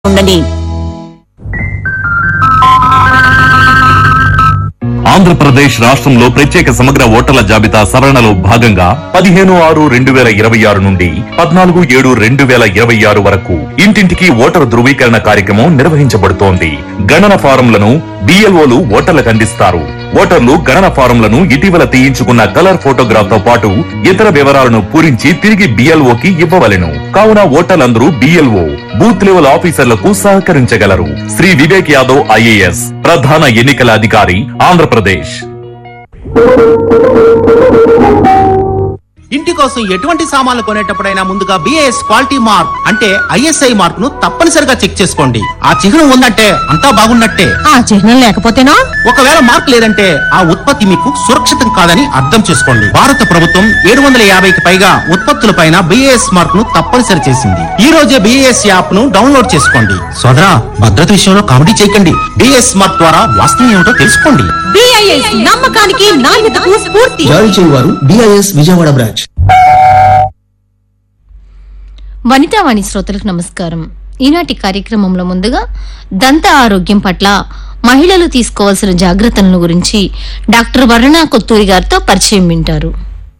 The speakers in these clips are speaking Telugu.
ఉండండి ఆంధ్రప్రదేశ్ రాష్ట్రంలో ప్రత్యేక సమగ్ర ఓటర్ల జాబితా సవరణలో భాగంగా పదిహేను ఆరు రెండు వేల ఇరవై ఆరు నుండి పద్నాలుగు ఏడు రెండు వేల ఇరవై ఆరు వరకు ఇంటింటికి ఓటరు ధృవీకరణ కార్యక్రమం నిర్వహించబడుతోంది గణన ఫారంలను బిఎల్ఓలు ఓటర్లకు అందిస్తారు ఓటర్లు గణన ఫారంలను ఇటీవల తీయించుకున్న కలర్ ఫోటోగ్రాఫ్ తో పాటు ఇతర వివరాలను పూరించి తిరిగి బిఎల్ఓకి ఇవ్వవలెను కావున ఓటర్లందరూ బిఎల్ఓ బూత్ లెవెల్ ఆఫీసర్లకు సహకరించగలరు శ్రీ వివేక్ యాదవ్ ఐఏఎస్ ప్రధాన ఎన్నికల అధికారి ఆంధ్రప్రదేశ్ ఇంటి కోసం ఎటువంటి సామాన్లు కొనేటప్పుడైనా ముందుగా బిఏఎస్ క్వాలిటీ మార్క్ అంటే ఐఎస్ఐ మార్క్ ను తప్పనిసరిగా చెక్ చేసుకోండి ఆ చిహ్నం ఉందంటే అంతా బాగున్నట్టే ఆ చిహ్నం లేకపోతేనా ఒకవేళ మార్క్ లేదంటే ఆ ఉత్పత్తి మీకు సురక్షితం కాదని అర్థం చేసుకోండి భారత ప్రభుత్వం ఏడు వందల యాభైకి పైగా ఉత్పత్తులపైన బిఏఎస్ మార్క్ ను తప్పనిసరి చేసింది ఈ రోజే బిఏఎస్ యాప్ ను డౌన్లోడ్ చేసుకోండి సోదరా భద్రత విషయంలో కామెడీ చేయకండి బిఏఎస్ మార్క్ ద్వారా వాస్తవం ఏమిటో తెలుసుకోండి బిఐఎస్ నమ్మకానికి నాణ్యతకు స్ఫూర్తి జారీ చేయువారు బిఐఎస్ విజయవాడ బ్రాంచ్ వనితావాణి శ్రోతలకు నమస్కారం ఈనాటి కార్యక్రమంలో ముందుగా దంత ఆరోగ్యం పట్ల మహిళలు తీసుకోవాల్సిన జాగ్రత్తలను గురించి డాక్టర్ వర్ణ కొత్తూరి గారితో పరిచయం వింటారు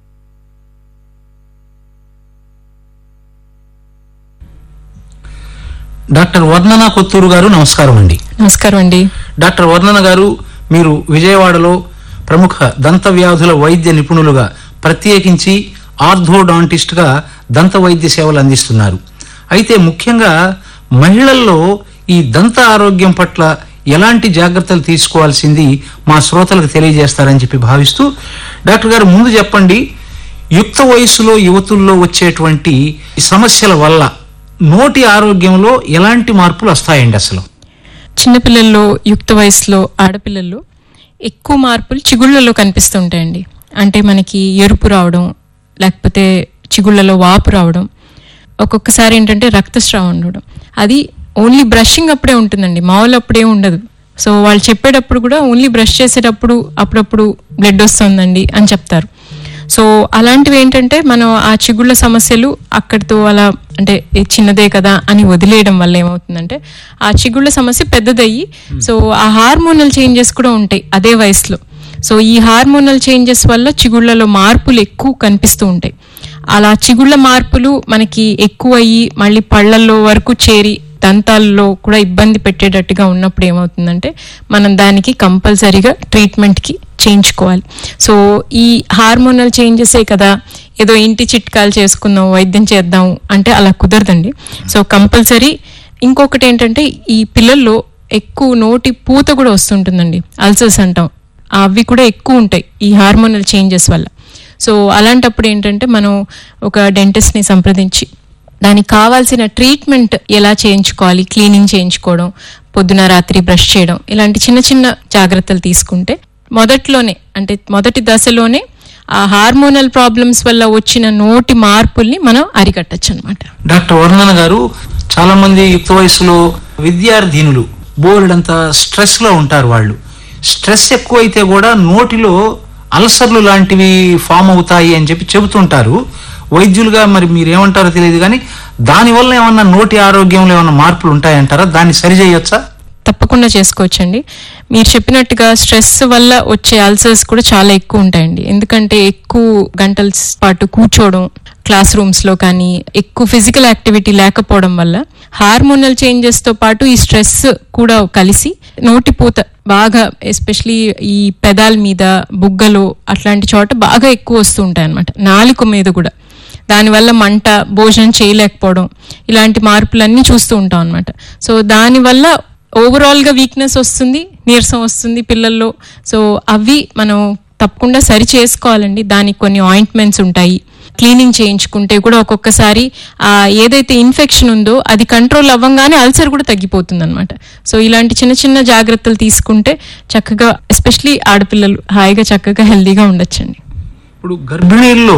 డాక్టర్ వర్ణన కొత్తూరు గారు నమస్కారం అండి నమస్కారం అండి డాక్టర్ వర్ణన గారు మీరు విజయవాడలో ప్రముఖ దంత వ్యాధుల వైద్య నిపుణులుగా ప్రత్యేకించి ఆర్థోడాంటిస్ట్ గా దంత వైద్య సేవలు అందిస్తున్నారు అయితే ముఖ్యంగా మహిళల్లో ఈ దంత ఆరోగ్యం పట్ల ఎలాంటి జాగ్రత్తలు తీసుకోవాల్సింది మా శ్రోతలకు తెలియజేస్తారని చెప్పి భావిస్తూ డాక్టర్ గారు ముందు చెప్పండి యుక్త వయసులో యువతుల్లో వచ్చేటువంటి ఈ సమస్యల వల్ల నోటి ఆరోగ్యంలో ఎలాంటి మార్పులు వస్తాయండి అసలు చిన్నపిల్లల్లో యుక్త వయసులో ఆడపిల్లల్లో ఎక్కువ మార్పులు చిగుళ్ళలో కనిపిస్తుంటాయండి అంటే మనకి ఎరుపు రావడం లేకపోతే చిగుళ్ళలో వాపు రావడం ఒక్కొక్కసారి ఏంటంటే రక్తస్రావం ఉండడం అది ఓన్లీ బ్రషింగ్ అప్పుడే ఉంటుందండి మామూలు అప్పుడే ఉండదు సో వాళ్ళు చెప్పేటప్పుడు కూడా ఓన్లీ బ్రష్ చేసేటప్పుడు అప్పుడప్పుడు బ్లడ్ వస్తుందండి అని చెప్తారు సో అలాంటివి ఏంటంటే మనం ఆ చిగుళ్ళ సమస్యలు అక్కడితో అలా అంటే "ఏ చిన్నదే కదా అని వదిలేయడం వల్ల ఏమవుతుందంటే ఆ చిగుళ్ళ సమస్య పెద్దదయ్యి సో ఆ హార్మోనల్ చేంజెస్ కూడా ఉంటాయి అదే వయసులో సో ఈ హార్మోనల్ చేంజెస్ వల్ల చిగుళ్ళలో మార్పులు ఎక్కువ కనిపిస్తూ ఉంటాయి అలా చిగుళ్ళ మార్పులు మనకి ఎక్కువ అయ్యి మళ్ళీ పళ్ళల్లో వరకు చేరి దంతాల్లో కూడా ఇబ్బంది పెట్టేటట్టుగా ఉన్నప్పుడు ఏమవుతుందంటే మనం దానికి కంపల్సరీగా ట్రీట్మెంట్కి చేయించుకోవాలి సో ఈ హార్మోనల్ చేంజెసే కదా ఏదో ఇంటి చిట్కాలు చేసుకుందాం వైద్యం చేద్దాం అంటే అలా కుదరదండి సో కంపల్సరీ ఇంకొకటి ఏంటంటే ఈ పిల్లల్లో ఎక్కువ నోటి పూత కూడా వస్తుంటుందండి అల్సర్స్ అంటాం అవి కూడా ఎక్కువ ఉంటాయి ఈ హార్మోనల్ చేంజెస్ వల్ల సో అలాంటప్పుడు ఏంటంటే మనం ఒక డెంటిస్ట్ని సంప్రదించి దానికి కావాల్సిన ట్రీట్మెంట్ ఎలా చేయించుకోవాలి క్లీనింగ్ చేయించుకోవడం పొద్దున రాత్రి బ్రష్ చేయడం ఇలాంటి చిన్న చిన్న జాగ్రత్తలు తీసుకుంటే మొదట్లోనే అంటే మొదటి దశలోనే ఆ హార్మోనల్ ప్రాబ్లమ్స్ వల్ల వచ్చిన నోటి మార్పుల్ని మనం అరికట్టచ్చు అనమాట డాక్టర్ వర్ణన గారు చాలా మంది యుక్త వయసులో విద్యార్థినులు బోర్డంత స్ట్రెస్ లో ఉంటారు వాళ్ళు స్ట్రెస్ ఎక్కువైతే కూడా నోటిలో అల్సర్లు లాంటివి ఫామ్ అవుతాయి అని చెప్పి చెబుతుంటారు వైద్యులుగా మరి మీరు ఏమంటారో తెలియదు కానీ దానివల్ల ఏమన్నా నోటి ఆరోగ్యంలో ఏమన్నా మార్పులు ఉంటాయంటారా దాన్ని సరిచేయొచ్చా తప్పకుండా చేసుకోవచ్చండి మీరు చెప్పినట్టుగా స్ట్రెస్ వల్ల వచ్చే అల్సర్స్ కూడా చాలా ఎక్కువ ఉంటాయండి ఎందుకంటే ఎక్కువ గంటల పాటు కూర్చోవడం క్లాస్ రూమ్స్ లో కానీ ఎక్కువ ఫిజికల్ యాక్టివిటీ లేకపోవడం వల్ల హార్మోనల్ చేంజెస్ తో పాటు ఈ స్ట్రెస్ కూడా కలిసి నోటిపూత బాగా ఎస్పెషలీ ఈ పెదాల మీద బుగ్గలో అట్లాంటి చోట బాగా ఎక్కువ వస్తూ ఉంటాయి అనమాట నాలుక మీద కూడా దానివల్ల మంట భోజనం చేయలేకపోవడం ఇలాంటి మార్పులన్నీ చూస్తూ ఉంటాం అనమాట సో దానివల్ల ఓవరాల్ గా వీక్నెస్ వస్తుంది నీరసం వస్తుంది పిల్లల్లో సో అవి మనం తప్పకుండా సరి చేసుకోవాలండి దానికి కొన్ని ఆయింట్మెంట్స్ ఉంటాయి క్లీనింగ్ చేయించుకుంటే కూడా ఒక్కొక్కసారి ఆ ఏదైతే ఇన్ఫెక్షన్ ఉందో అది కంట్రోల్ అవ్వంగానే అల్సర్ కూడా తగ్గిపోతుంది అనమాట సో ఇలాంటి చిన్న చిన్న జాగ్రత్తలు తీసుకుంటే చక్కగా ఎస్పెషలీ ఆడపిల్లలు హాయిగా చక్కగా హెల్దీగా ఉండొచ్చండి ఇప్పుడు గర్భిణీల్లో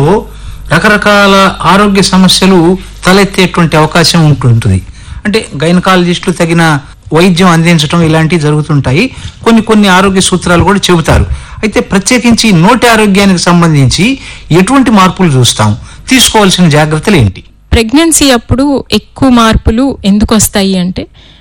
రకరకాల ఆరోగ్య సమస్యలు తలెత్తేటువంటి అవకాశం ఉంటుంటుంది అంటే గైనకాలజిస్టులు తగిన వైద్యం అందించడం ఇలాంటివి జరుగుతుంటాయి కొన్ని కొన్ని ఆరోగ్య సూత్రాలు కూడా చెబుతారు అయితే ప్రత్యేకించి నోటి ఆరోగ్యానికి సంబంధించి ఎటువంటి మార్పులు చూస్తాం తీసుకోవాల్సిన జాగ్రత్తలు ఏంటి ప్రెగ్నెన్సీ అప్పుడు ఎక్కువ మార్పులు ఎందుకు వస్తాయి అంటే